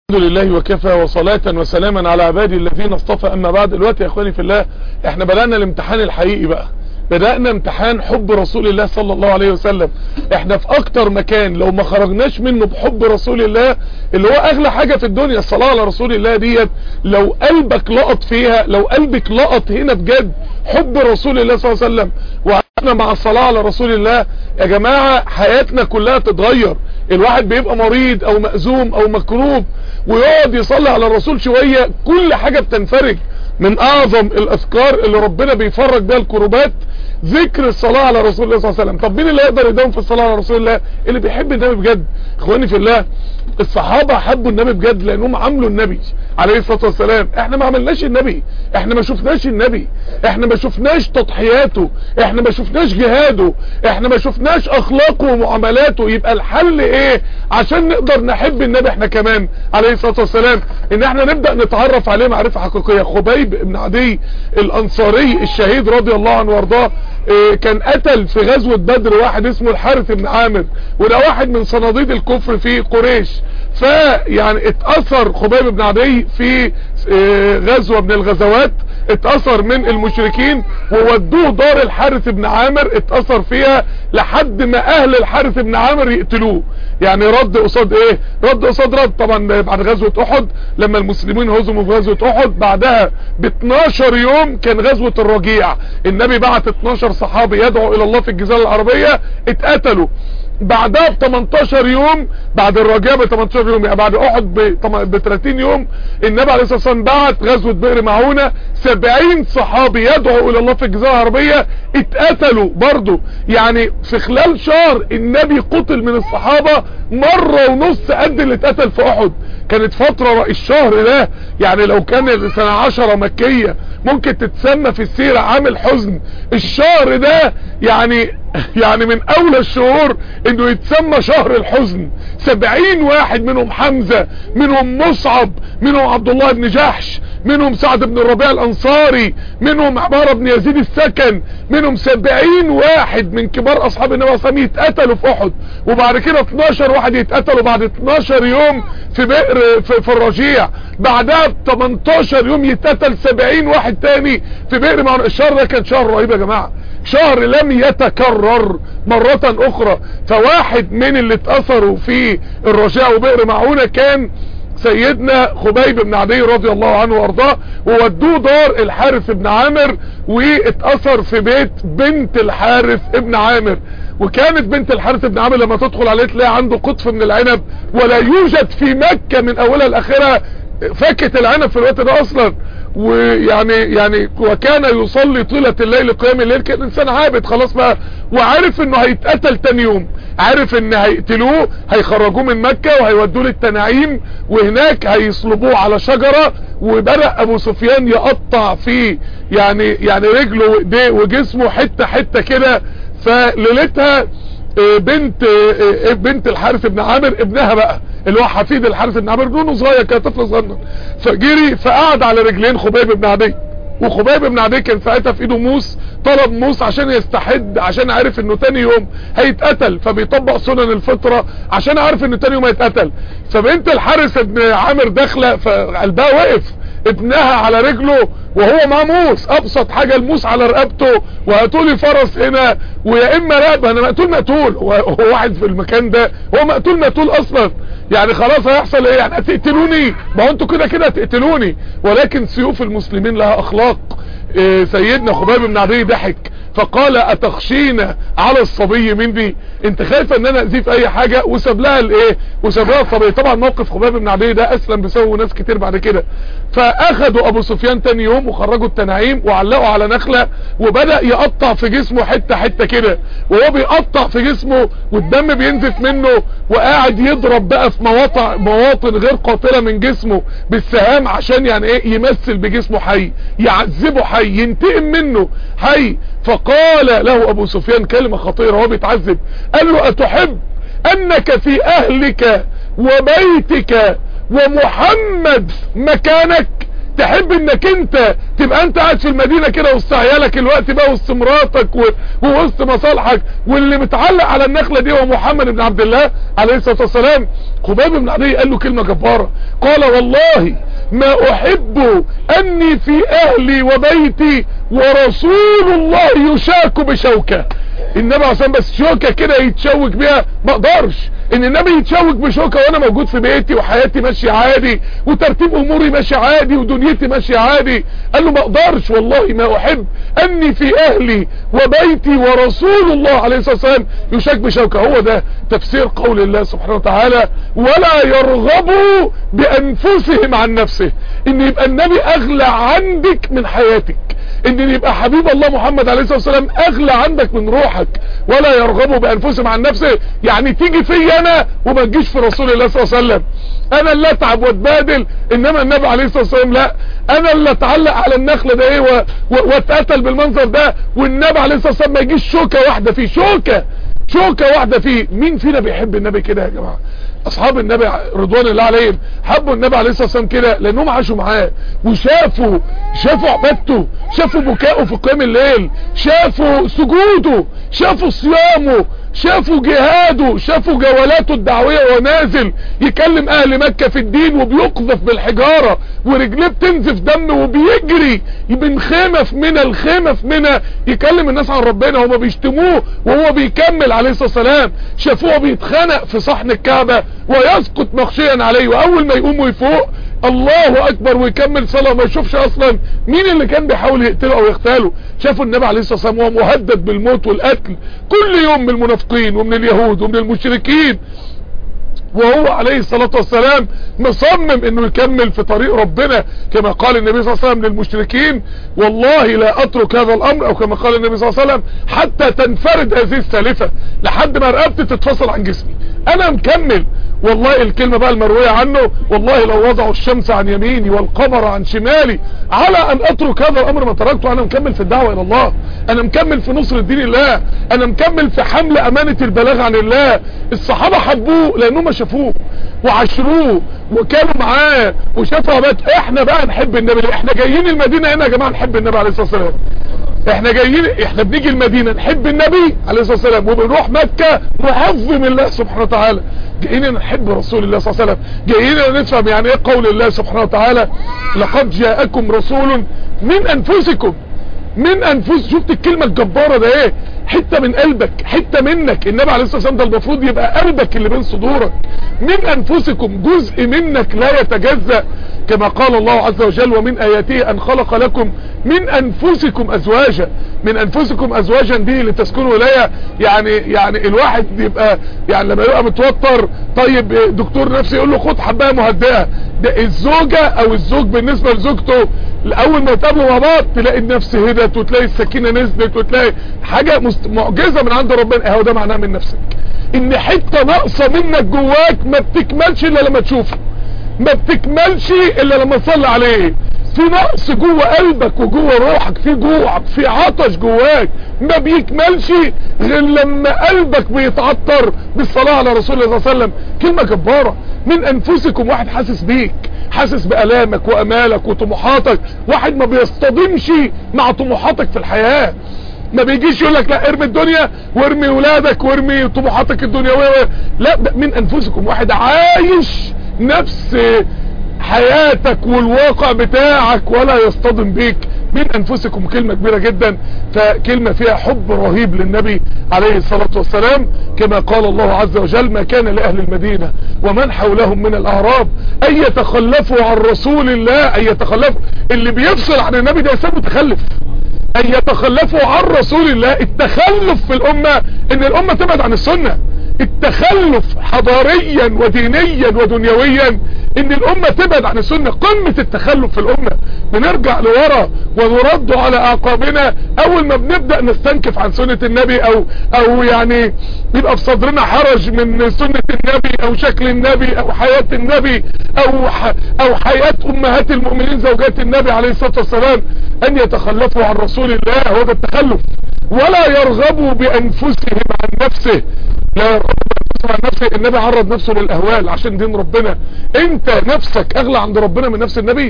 الحمد لله وكفى وصلاة وسلاما على عبادي الذين اصطفى اما بعد دلوقتي يا اخواني في الله احنا بدأنا الامتحان الحقيقي بقى بدأنا امتحان حب رسول الله صلى الله عليه وسلم احنا في اكتر مكان لو ما خرجناش منه بحب رسول الله اللي هو اغلى حاجة في الدنيا الصلاة على رسول الله ديت لو قلبك لقط فيها لو قلبك لقط هنا بجد حب رسول الله صلى الله عليه وسلم وقعدنا مع الصلاة على رسول الله يا جماعة حياتنا كلها تتغير الواحد بيبقى مريض او مأزوم او مكروب ويقعد يصلي على الرسول شوية كل حاجة بتنفرج من اعظم الاذكار اللي ربنا بيفرج بيها الكروبات ذكر الصلاة على رسول الله صلى الله عليه وسلم طب مين اللي يقدر يداوم في الصلاة على رسول الله اللي بيحب النبي بجد اخواني في الله الصحابة حبوا النبي بجد لانهم عملوا النبي عليه الصلاة والسلام احنا ما عملناش النبي احنا ما شفناش النبي احنا ما شفناش تضحياته احنا ما شفناش جهاده احنا ما شفناش اخلاقه ومعاملاته يبقى الحل ايه عشان نقدر نحب النبي احنا كمان عليه الصلاة والسلام ان احنا نبدأ نتعرف عليه معرفة حقيقية خبيب بن عدي الانصاري الشهيد رضي الله عنه وارضاه اه كان قتل في غزوة بدر واحد اسمه الحارث بن عامر وده واحد من صناديد الكفر في قريش فيعني اتأثر خبيب بن عدي في اه غزوة من الغزوات اتأثر من المشركين وودوه دار الحارث بن عامر اتأثر فيها لحد ما اهل الحارث بن عامر يقتلوه يعني رد قصاد ايه رد قصاد رد طبعا بعد غزوة احد لما المسلمين هزموا في غزوة احد بعدها ب 12 يوم كان غزوة الرجيع النبي بعت 12 صحابي يدعو الى الله في الجزيرة العربية اتقتلوا بعدها ب 18 يوم بعد الرجاء ب 18 يوم يعني بعد احد ب 30 يوم النبي عليه الصلاه والسلام بعت غزوه بئر معونه 70 صحابي يدعو الى الله في الجزيره العربيه اتقتلوا برضه يعني في خلال شهر النبي قتل من الصحابه مره ونص قد اللي اتقتل في احد كانت فتره الشهر ده يعني لو كان سنه 10 مكيه ممكن تتسمى في السيره عامل حزن الشهر ده يعني يعني من اولى الشهور انه يتسمى شهر الحزن سبعين واحد منهم حمزة منهم مصعب منهم عبد الله بن جحش منهم سعد بن الربيع الانصاري منهم عبارة بن يزيد السكن منهم سبعين واحد من كبار اصحاب النبي صلى الله عليه وسلم يتقتلوا في احد وبعد كده 12 واحد يتقتلوا بعد 12 يوم في بئر في, في الرجيع بعدها ب 18 يوم يتقتل 70 واحد تاني في بئر معون الشهر ده كان شهر رهيب يا جماعه شهر لم يتكرر مرة اخرى فواحد من اللي اتأثروا في الرجاء وبئر معونة كان سيدنا خبيب بن عدي رضي الله عنه وارضاه وودوه دار الحارث بن عامر واتأثر في بيت بنت الحارث ابن عامر وكانت بنت الحارث بن عامر لما تدخل عليه تلاقي عنده قطف من العنب ولا يوجد في مكة من اولها لاخرها فكة العنب في الوقت ده اصلا ويعني يعني وكان يصلي طيلة الليل قيام الليل كان انسان عابد خلاص بقى وعارف انه هيتقتل تاني يوم عارف ان هيقتلوه هيخرجوه من مكة وهيودوه للتنعيم وهناك هيصلبوه على شجرة وبدأ ابو سفيان يقطع في يعني يعني رجله وايديه وجسمه حتة حتة كده فليلتها بنت بنت الحارث بن عامر ابنها بقى اللي هو حفيد الحارث بن عامر ابنه صغير كان طفل صغير فجري فقعد على رجلين خبيب بن عدي وخبيب بن عدي كان ساعتها في ايده موس طلب موس عشان يستحد عشان عارف انه تاني يوم هيتقتل فبيطبق سنن الفطرة عشان عارف انه تاني يوم هيتقتل فبنت الحارث بن عامر داخله فقلبها وقف ابنها على رجله وهو معاه موس ابسط حاجة الموس على رقبته وهاتولي فرس هنا ويا اما رقبه انا مقتول مقتول هو واحد في المكان ده هو مقتول مقتول اصلا يعني خلاص هيحصل ايه يعني هتقتلوني ما هو انتوا كده كده هتقتلوني ولكن سيوف المسلمين لها اخلاق إيه سيدنا خباب بن عدي ضحك فقال اتخشينا على الصبي مني انت خايفه ان انا اذيه في اي حاجه وساب لها الايه وساب لها الصبي طبعا موقف خباب بن عدي ده اسلم بسببه ناس كتير بعد كده فاخدوا ابو سفيان تاني يوم وخرجوا التنعيم وعلقوا على نخله وبدا يقطع في جسمه حته حته كده وهو بيقطع في جسمه والدم بينزف منه وقاعد يضرب بقى في مواطن مواطن غير قاتله من جسمه بالسهام عشان يعني ايه يمثل بجسمه حي يعذبه حي ينتقم منه حي فقال له ابو سفيان كلمة خطيرة وهو بيتعذب قال له اتحب انك في اهلك وبيتك ومحمد مكانك تحب انك انت تبقى انت قاعد في المدينة كده وسط عيالك الوقت بقى وسط مراتك و... ووسط مصالحك واللي متعلق على النخلة دي هو محمد بن عبد الله عليه الصلاة والسلام خباب بن عدي قال له كلمة جبارة قال والله ما احب اني في اهلي وبيتي ورسول الله يشاك بشوكة النبي عشان بس شوكة كده يتشوك بيها ما اقدرش ان النبي يتشوك بشوكة وانا موجود في بيتي وحياتي ماشية عادي وترتيب اموري ماشي عادي ودنيتي ماشية عادي قال له ما اقدرش والله ما احب اني في اهلي وبيتي ورسول الله عليه الصلاة والسلام يشاك بشوكة هو ده تفسير قول الله سبحانه وتعالى ولا يرغبوا بانفسهم عن نفسه ان يبقى النبي اغلى عندك من حياتك ان يبقى حبيب الله محمد عليه الصلاة والسلام اغلى عندك من روحك ولا يرغبوا بانفسهم عن نفسه يعني تيجي في انا وما تجيش في رسول الله صلى الله عليه وسلم انا اللي اتعب واتبادل انما النبي عليه الصلاة والسلام لا انا اللي اتعلق على النخلة ده ايه واتقتل بالمنظر ده والنبي عليه الصلاة والسلام ما يجيش شوكة واحدة فيه شوكة شوكة واحدة فيه مين فينا بيحب النبي كده يا جماعة اصحاب النبي رضوان الله عليهم حبوا النبي عليه الصلاة والسلام كده لانهم عاشوا معاه وشافوا شافوا عبادته شافوا بكاؤه في قيام الليل شافوا سجوده شافوا صيامه شافوا جهاده شافوا جولاته الدعوية وهو نازل يكلم اهل مكة في الدين وبيقذف بالحجارة ورجليه بتنزف دم وبيجري من خيمة في منى الخيمة في منى يكلم الناس عن ربنا وهما بيشتموه وهو بيكمل عليه الصلاة والسلام شافوه بيتخنق في صحن الكعبة ويسقط مخشيا عليه واول ما يقوم ويفوق الله اكبر ويكمل صلاة وما يشوفش اصلا مين اللي كان بيحاول يقتله او يغتاله شافوا النبي عليه الصلاة والسلام وهو مهدد بالموت والقتل كل يوم من المنافقين ومن اليهود ومن المشركين وهو عليه الصلاة والسلام مصمم انه يكمل في طريق ربنا كما قال النبي صلى الله عليه وسلم للمشركين والله لا اترك هذا الامر او كما قال النبي صلى الله عليه وسلم حتى تنفرد هذه السالفة لحد ما رقبتي تتفصل عن جسمي انا مكمل والله الكلمة بقى المروية عنه والله لو وضعوا الشمس عن يميني والقمر عن شمالي على ان اترك هذا الامر ما تركته انا مكمل في الدعوة الى الله انا مكمل في نصر الدين الله انا مكمل في حمل امانة البلاغ عن الله الصحابة حبوه لانهم شافوه وعشروه وكانوا معاه وشافوا عباد احنا بقى نحب النبي احنا جايين المدينة هنا يا جماعة نحب النبي عليه الصلاة والسلام احنا جايين احنا بنيجي المدينة نحب النبي عليه الصلاة والسلام وبنروح مكة نعظم الله سبحانه وتعالى جايين نحب رسول الله صلى الله عليه وسلم جايين نفهم يعني ايه قول الله سبحانه وتعالى لقد جاءكم رسول من انفسكم من انفس شفت الكلمة الجبارة ده ايه حتة من قلبك حتة منك النبي عليه الصلاة والسلام ده المفروض يبقى قلبك اللي بين صدورك من انفسكم جزء منك لا يتجزأ كما قال الله عز وجل ومن اياته ان خلق لكم من انفسكم ازواجا من انفسكم ازواجا دي لتسكنوا اليها يعني يعني الواحد يبقى يعني لما يبقى متوتر طيب دكتور نفسي يقول له خد حبايه مهدئه ده الزوجة او الزوج بالنسبة لزوجته اول ما يتقابلوا مع بعض تلاقي النفس هدت وتلاقي السكينة نزلت وتلاقي حاجة معجزة من عند ربنا اهو ده معناه من نفسك ان حتة ناقصة منك جواك ما بتكملش الا لما تشوفه ما بتكملش الا لما تصلي عليه في نقص جوه قلبك وجوه روحك في جوع في عطش جواك ما بيكملش غير لما قلبك بيتعطر بالصلاة على رسول الله صلى الله عليه وسلم كلمة جبارة من انفسكم واحد حاسس بيك حاسس بألامك وأمالك وطموحاتك واحد ما بيصطدمش مع طموحاتك في الحياة ما بيجيش يقول لك لا ارمي الدنيا وارمي ولادك وارمي طموحاتك الدنيوية لا ده من انفسكم واحد عايش نفس حياتك والواقع بتاعك ولا يصطدم بيك من انفسكم كلمة كبيرة جدا فكلمة فيها حب رهيب للنبي عليه الصلاة والسلام كما قال الله عز وجل ما كان لأهل المدينة ومن حولهم من الأعراب أن يتخلفوا عن رسول الله أن يتخلفوا اللي بيفصل عن النبي ده يسمى متخلف أن يتخلفوا عن رسول الله التخلف في الأمة ان الأمة تبعد عن السنة التخلف حضاريا ودينيا ودنيويا ان الامة تبعد عن السنة قمة التخلف في الامة بنرجع لورا ونرد على اعقابنا اول ما بنبدأ نستنكف عن سنة النبي او او يعني يبقى في صدرنا حرج من سنة النبي او شكل النبي او حياة النبي او ح او حياة امهات المؤمنين زوجات النبي عليه الصلاة والسلام ان يتخلفوا عن رسول الله هو ده التخلف ولا يرغبوا بانفسهم عن نفسه لا يرغبوا بانفسهم عن نفسه النبي عرض نفسه للاهوال عشان دين ربنا انت نفسك اغلى عند ربنا من نفس النبي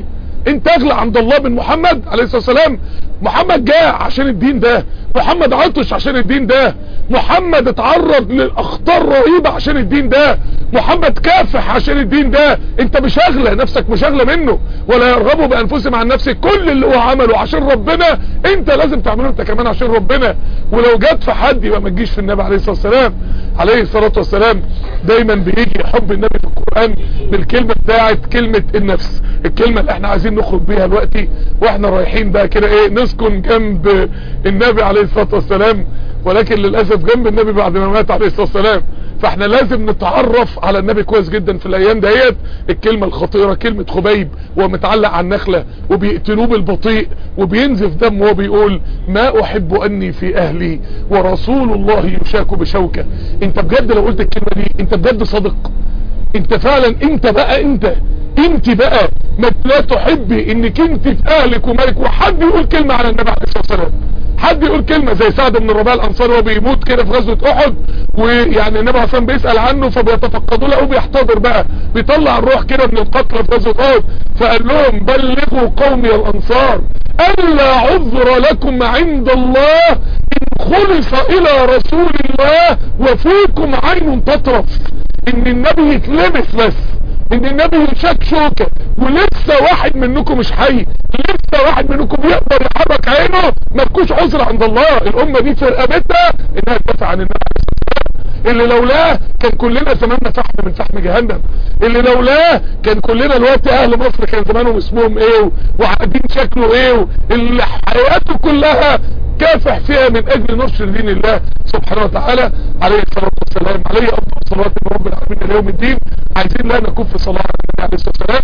انت اغلى عند الله من محمد عليه الصلاة والسلام محمد جاء عشان الدين ده محمد عطش عشان الدين ده محمد اتعرض للاخطار رهيبة عشان الدين ده محمد كافح عشان الدين ده انت مش اغلى نفسك مش اغلى منه ولا يرغبوا بانفسهم عن نفسك كل اللي هو عمله عشان ربنا انت لازم تعمله انت كمان عشان ربنا ولو جت في حد يبقى ما تجيش في النبي عليه الصلاة والسلام عليه الصلاة والسلام دايما بيجي حب النبي في القرآن بالكلمة بتاعت كلمة النفس الكلمة اللي احنا عايزين نخرج بيها دلوقتي واحنا رايحين بقى كده ايه نسكن جنب النبي عليه الصلاة والسلام ولكن للأسف جنب النبي بعد ما مات عليه الصلاة والسلام فاحنا لازم نتعرف على النبي كويس جدا في الايام ديت الكلمة الخطيرة كلمة خبيب ومتعلق على النخلة وبيقتلوه بالبطيء وبينزف دم وهو بيقول ما احب اني في اهلي ورسول الله يشاك بشوكة انت بجد لو قلت الكلمة دي انت بجد صادق انت فعلا انت بقى انت انت بقى ما لا تحبي انك انت في اهلك ومالك وحد يقول كلمة على النبي عليه الصلاة والسلام حد يقول كلمة زي سعد بن الربيع الانصاري وهو بيموت كده في غزوة احد ويعني النبي عليه بيسأل عنه فبيتفقدوا له بيحتضر بقى بيطلع الروح كده من القتلى في غزوة احد فقال لهم بلغوا قومي الانصار الا عذر لكم عند الله ان خلص الى رسول الله وفيكم عين تطرف ان النبي يتلبس بس ان النبي يشك شوكة ولسه واحد منكم مش حي لسه واحد منكم يقدر يحرك عينه مالكوش عذر عند الله الامة دي في رقبتها انها تدافع عن النبي عليه الصلاة والسلام اللي لولاه كان كلنا زماننا فحم من فحم جهنم اللي لولاه كان كلنا الوقت اهل مصر كان زمانهم اسمهم ايه وعقدين شكله ايه اللي حياته كلها كافح فيها من اجل نشر دين الله سبحانه وتعالى عليه الصلاة والسلام عليه افضل صلاة من رب العالمين اليوم الدين عايزين لا نكون في صلاة على النبي عليه الصلاة والسلام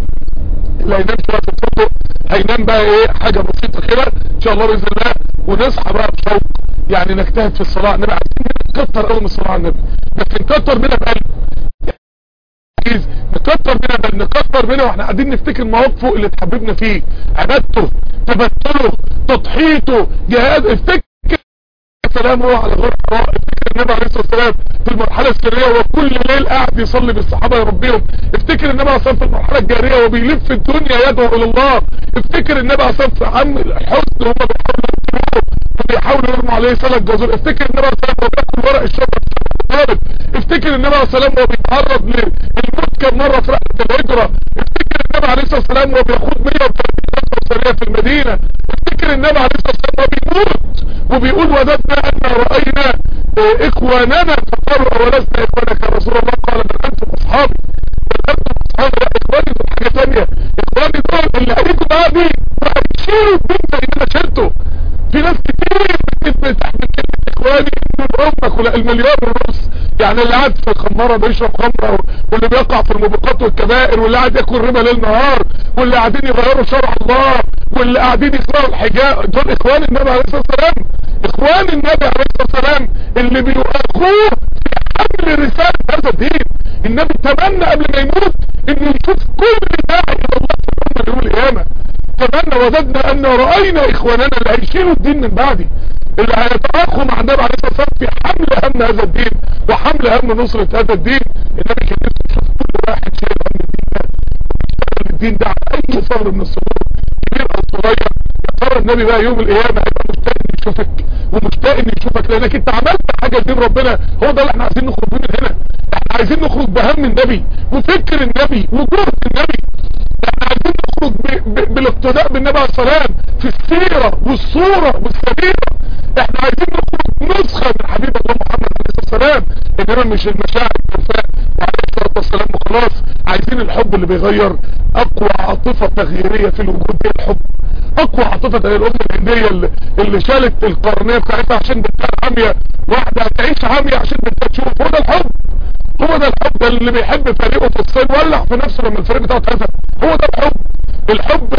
اللي هينام شوية في الفندق هينام بقى ايه حاجة بسيطة كده ان شاء الله بإذن الله ونصحى بقى بشوق يعني نجتهد في الصلاة على النبي عايزين نكتر قوي من الصلاة على النبي بس نكتر منها بقلب نكتر منها بل نكتر منها واحنا قاعدين نفتكر مواقفه اللي تحببنا فيه عبادته تبتله تضحيته جهاد افتكر سلامه على غير حراء افتكر النبي عليه الصلاة والسلام في المرحلة السرية وكل ليل قاعد يصلي بالصحابة يربيهم افتكر النبي عليه الصلاة في المرحلة الجارية وبيلف الدنيا يدعو الى الله افتكر النبي عليه الصلاة في عم الحزن هم بيحاولوا يقتلوه وبيحاولوا يرموا عليه سلة جزر افتكر النبي عليه الصلاة وبياكل ورق الشجر طالب افتكر النبي عليه الصلاة وهو بيتعرض للموت كم مرة في رحلة الهجرة افتكر النبي عليه الصلاة والسلام وهو بياخد 130 غزوة سرية في المدينة افتكر النبي عليه الصلاة والسلام وهو بيموت وبيقول وددنا ان رأينا اخواننا فقالوا اولسنا اخوانك يا رسول الله قال بل انتم اصحابي بل انتم اصحابي لا اخواني دول حاجة ثانية اخواني دول اللي هيجوا بقى دي هيشيلوا الدين زي ما انا شلته في ناس كتير بتثبت تحت كلمة اخواني من امك ولا المليار ونص يعني اللي قاعد في الخمارة بيشرب خمرة واللي بيقع في الموبقات والكبائر واللي قاعد ياكل ربا ليل نهار واللي قاعدين يغيروا شرع الله واللي قاعدين يقرأوا الحجاب دول اخوان النبي عليه الصلاة والسلام اخوان النبي عليه الصلاة والسلام اللي بيؤخوه في حمل رسالة هذا الدين النبي تمنى قبل ما يموت انه يشوف كل داعي الى الله في الامة يوم القيامة تمنى وددنا ان رأينا اخواننا اللي هيشيلوا الدين من بعدي اللي هيتراخوا مع النبي عليه الصلاة والسلام في حمل هم هذا الدين وحمل هم نصرة هذا الدين النبي كان نفسه يشوف كل واحد شايل هم الدين ده ويشتغل الدين ده على اي صغر من الصغور كبير او صغير يا ترى النبي بقى يوم القيامة هيبقى مشتاق ان يشوفك ومشتاق ان يشوفك لانك انت عملت حاجة لدين ربنا هو ده اللي احنا عايزين نخرج من هنا احنا عايزين نخرج بهم النبي وفكر النبي وجهد النبي احنا عايزين نخرج ب... ب... بالاقتداء بالنبي عليه السلام في السيرة والصورة والسبيرة احنا عايزين نخرج نسخة من حبيب الله محمد عليه الصلاة والسلام انما مش المشاعر الكفاء عليه الصلاة والسلام وخلاص عايزين الحب اللي بيغير اقوى عاطفة تغييرية في الوجود دي الحب اقوى عاطفة هي الام الهندية اللي, اللي شالت القرنية بتاعتها عشان بنتها عامية واحدة هتعيش عامية عشان بنتها تشوف هو ده الحب هو ده الحب ده اللي بيحب فريقه في الصيد ولع في نفسه لما الفريق بتاعه اتهزم هو ده الحب الحب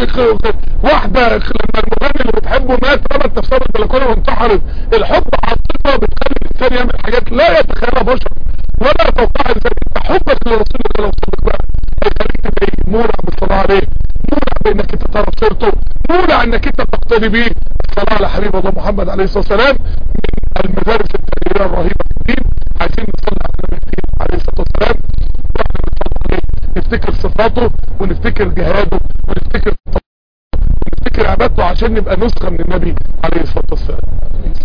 واحدة لما المغني اللي بتحبه مات رمت نفسها بالبلكونه وانتحرت الحب عاطفه بتخلي الانسان يعمل حاجات لا يتخيلها بشر ولا يتوقعها انسان انت حبك لرسولك لو صدق بقى هيخليك تبقى مولع بالصلاه عليه مولع بانك انت تعرف سيرته مولع انك انت تقتدي بيه الصلاه على حبيب الله محمد عليه الصلاه والسلام من المدارس التغييريه الرهيبه في الدين عايزين نصلي على النبي عليه الصلاه والسلام واحنا بنصلي عليه نفتكر صفاته ونفتكر جهاده ونفتكر عشان نبقى نسخة من النبي عليه الصلاة والسلام